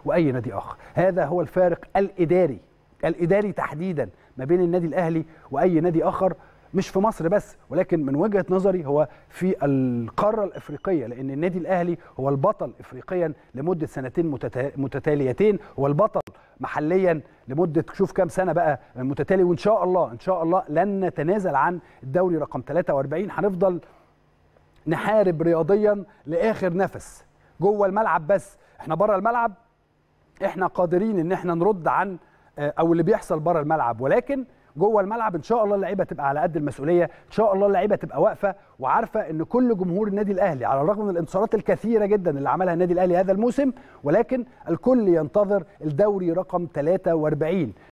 واي نادي اخر هذا هو الفارق الاداري الاداري تحديدا ما بين النادي الاهلي واي نادي اخر مش في مصر بس ولكن من وجهه نظري هو في القاره الافريقيه لان النادي الاهلي هو البطل افريقيا لمده سنتين متتاليتين هو البطل محليا لمده شوف كام سنه بقى متتالي وان شاء الله ان شاء الله لن نتنازل عن الدوري رقم 43 هنفضل نحارب رياضيا لاخر نفس جوه الملعب بس احنا بره الملعب احنا قادرين ان احنا نرد عن او اللي بيحصل بره الملعب ولكن جوه الملعب ان شاء الله اللعيبه تبقى على قد المسؤوليه ان شاء الله اللعيبه تبقى واقفه وعارفه ان كل جمهور النادي الاهلي على الرغم من الانتصارات الكثيره جدا اللي عملها النادي الاهلي هذا الموسم ولكن الكل ينتظر الدوري رقم 43